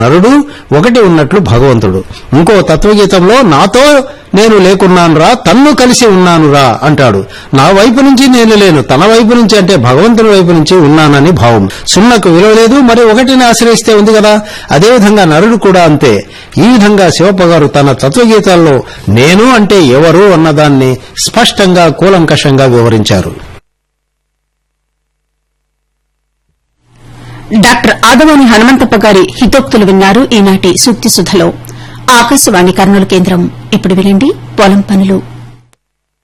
నరుడు ఒకటి ఉన్నట్లు భగవంతుడు ఇంకో తత్వగీతంలో నాతో నేను లేకున్నానురా తన్ను కలిసి ఉన్నానురా అంటాడు నా వైపు నుంచి నేను లేను తన వైపు నుంచి అంటే భగవంతుని వైపు నుంచి ఉన్నానని భావం సున్నకు విలువ లేదు మరి ఒకటిని ఆశ్రయిస్తే ఉంది కదా అదేవిధంగా నరుడు కూడా అంతే ఈ విధంగా శివప్ప గారు తన తత్వగీతాల్లో నేను అంటే ఎవరు అన్నదాన్ని స్పష్టంగా కూలంకషంగా వివరించారు డాక్టర్ ఆదవాని హనుమంతప్ప గారి హితోక్తులు విన్నారు ఈనాటి సూక్తి సుధలో ఆకాశవాణి కర్నూలు కేంద్రం ఇప్పుడు వినండి పొలం పనులు